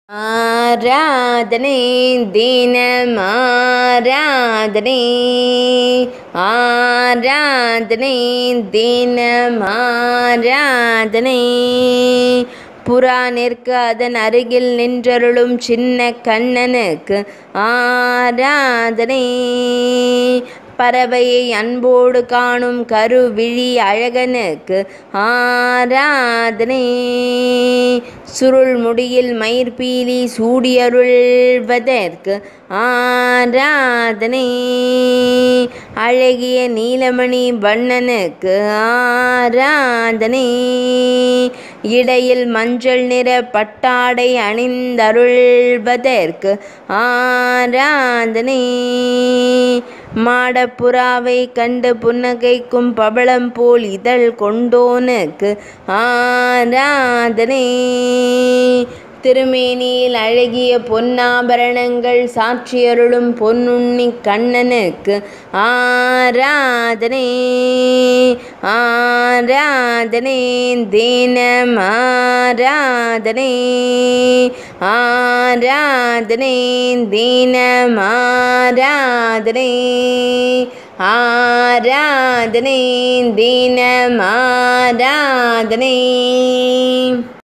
ஆராதனை தினம் ஆராதனை ஆராதனை தினம் ஆராதனை புறானிற்கு அதன் அருகில் நின்றருளும் சின்ன கண்ணனுக்கு ஆராதனை பறவையை அன்போடு காணும் கருவிழி அழகனுக்கு ஆராதனை சுருள் முடியில் மயிர்பீலி சூடியருள்வதற்கு ஆராதனை அழகிய நீலமணி வண்ணனுக்கு ஆராதனை இடையில் மஞ்சள் நிற பட்டாடை அணிந்தருள்வதற்கு ஆராதனை மாடப்புறாவை கண்டு புன்னகைக்கும் பவளம் போல் இதழ் கொண்டோனுக்கு ஆராதனை திருமேனியில் அழகிய பொன்னாபரணங்கள் சாட்சியருளும் பொன்னுண்ணி கண்ணனுக்கு ஆராதனை ஆராதனை தினம் ஆராதனை ஆராதனை தினம் ஆராதனை ஆராதனை தினம் ஆராதனை